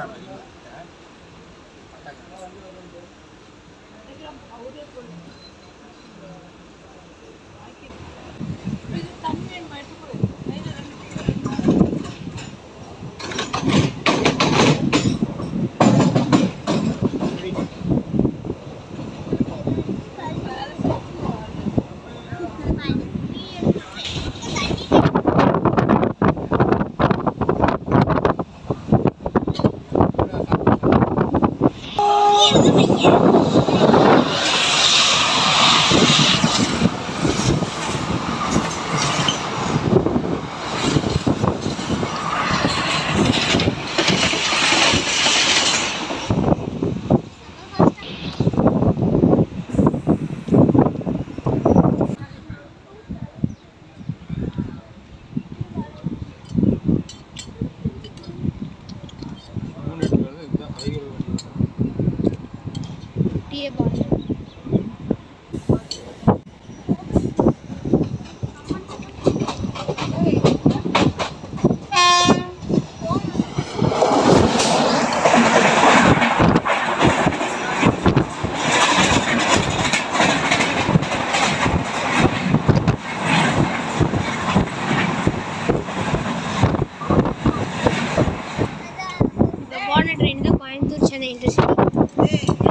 குட்டியே பாருங்க இந்த போன ட்ரெயின் தான் கோயம்புத்தூர் சென்னை இன்டர்சிட்டி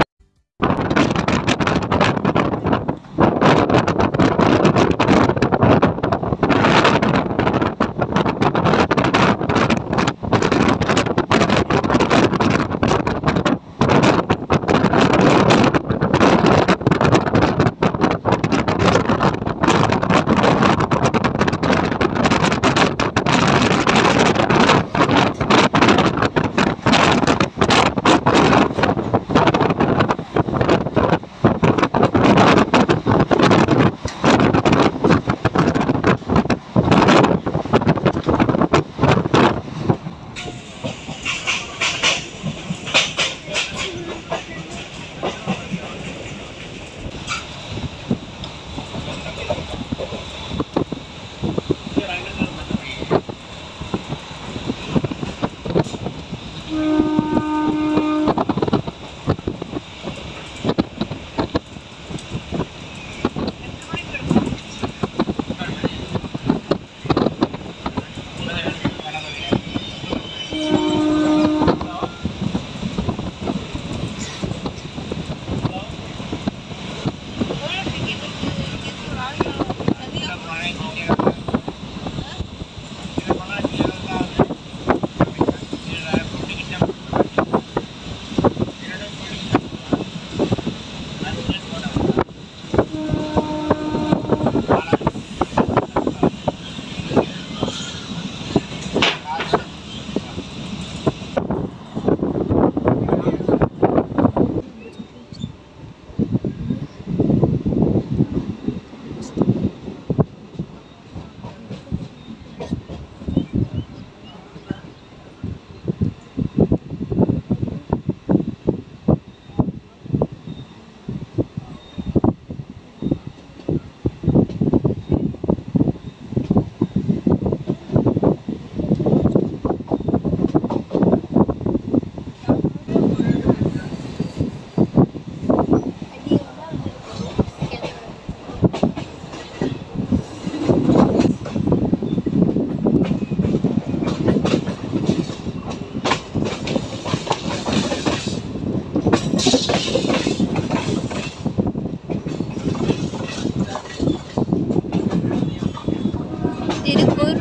திருப்பூர்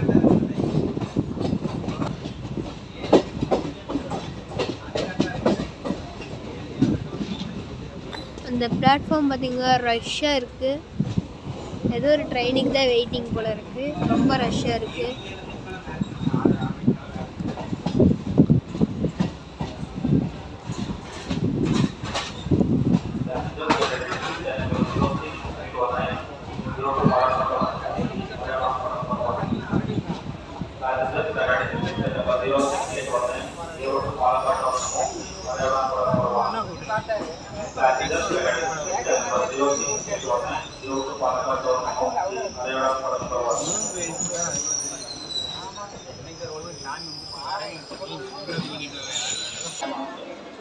அந்த பிளாட்ஃபார்ம் பார்த்தீங்கன்னா ரஷ்ஷாக இருக்குது ஏதோ ஒரு ட்ரெயினுக்கு தான் வெயிட்டிங் போல் இருக்குது ரொம்ப ரஷ்ஷாக இருக்குது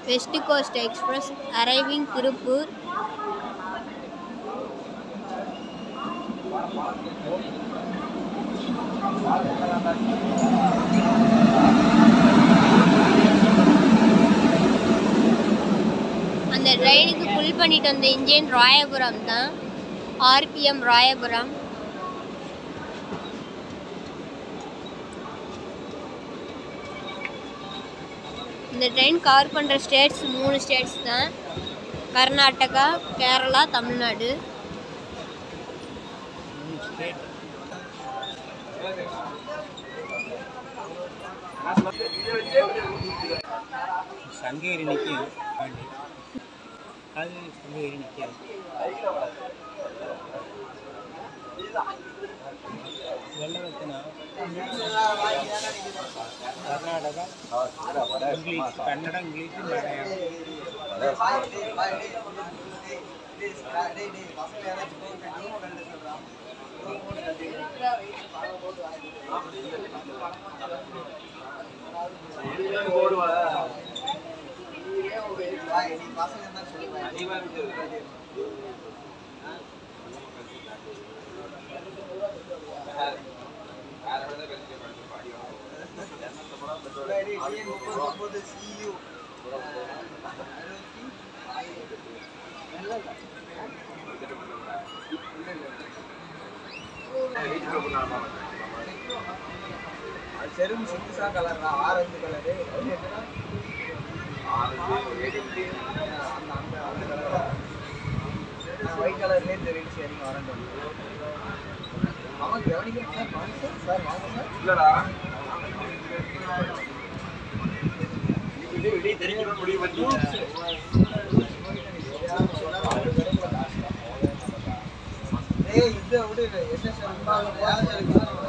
west coast express arriving Tiruppur அந்த ட்ரெயினுக்கு புல் பண்ணிட்டு வந்த இன்ஜின் ராயபுரம் தான் ஆர்பிஎம் ராயபுரம் இந்த ட்ரெயின் கவர் பண்ணுற ஸ்டேட்ஸ் மூணு ஸ்டேட்ஸ் தான் கர்நாடகா கேரளா தமிழ்நாடு சங்ககிரி நிற்கும் வண்டி அது சங்ககிரி நிற்காது வெள்ளவத்தினா கர்நாடகா இங்கிலீஷ் கன்னட இங்கிலீஷ் மலையாளம் செரும் சிக்ஸா கலர் ஆரஞ்சு கலரு ஒயிட் கலர்லேயே தெரியும் சரிங்க வரேன் அவன் கவனிக்கிறேன் சார் வாங்க சார் சார் வாங்க சார் இல்லடா ஏய் இதை விடு என்ன சார்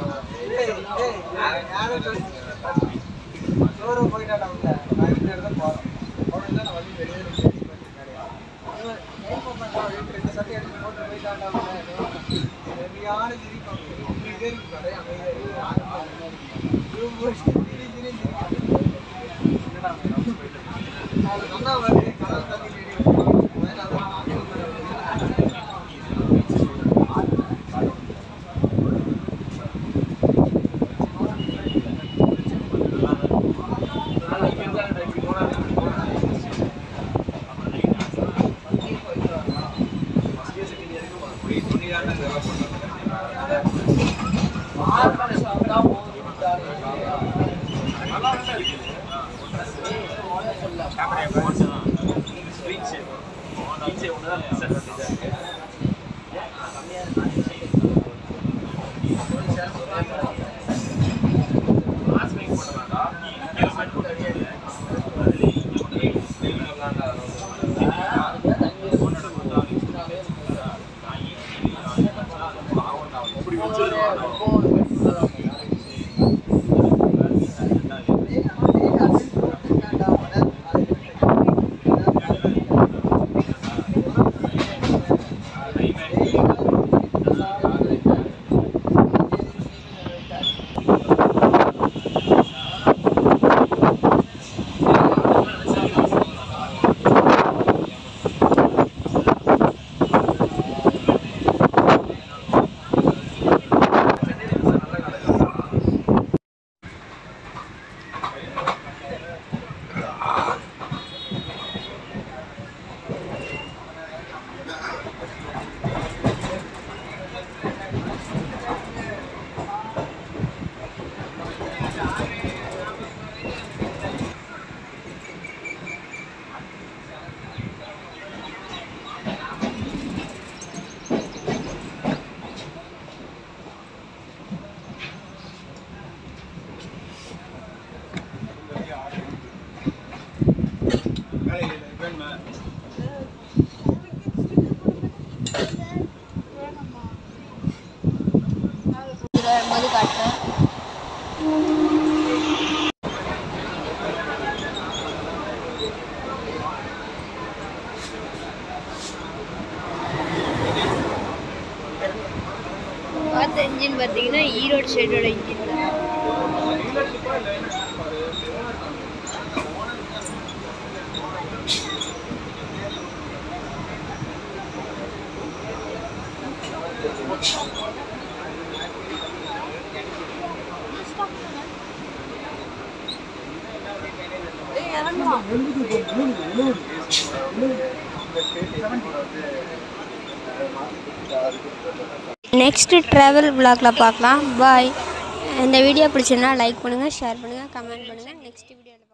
சோறு போயிட்டாடா உள்ள நான் இந்த இடத்துல போறேன் அவனுக்கு நான் வந்து வெளியே ரெண்டு சட்டை எடுத்து போட்டு போயிட்டாடா சரியான சிரிப்பாங்க இப்படியே இருக்கு கடை நல்லா வருது கடல் தண்ணி இதில் வரும்போது காட்டுறேன் பார்த்த இன்ஜின் பார்த்தீங்கன்னா ஈரோடு ஸ்டேட்டோட இன்ஜின் தான் நெக்ஸ்ட்டு ட்ராவல் vlogல பார்க்கலாம் பாய் இந்த வீடியோ பிடிச்சிருந்தா லைக் பண்ணுங்கள் ஷேர் பண்ணுங்கள் கமெண்ட் பண்ணுங்கள் நெக்ஸ்ட் வீடியோவில்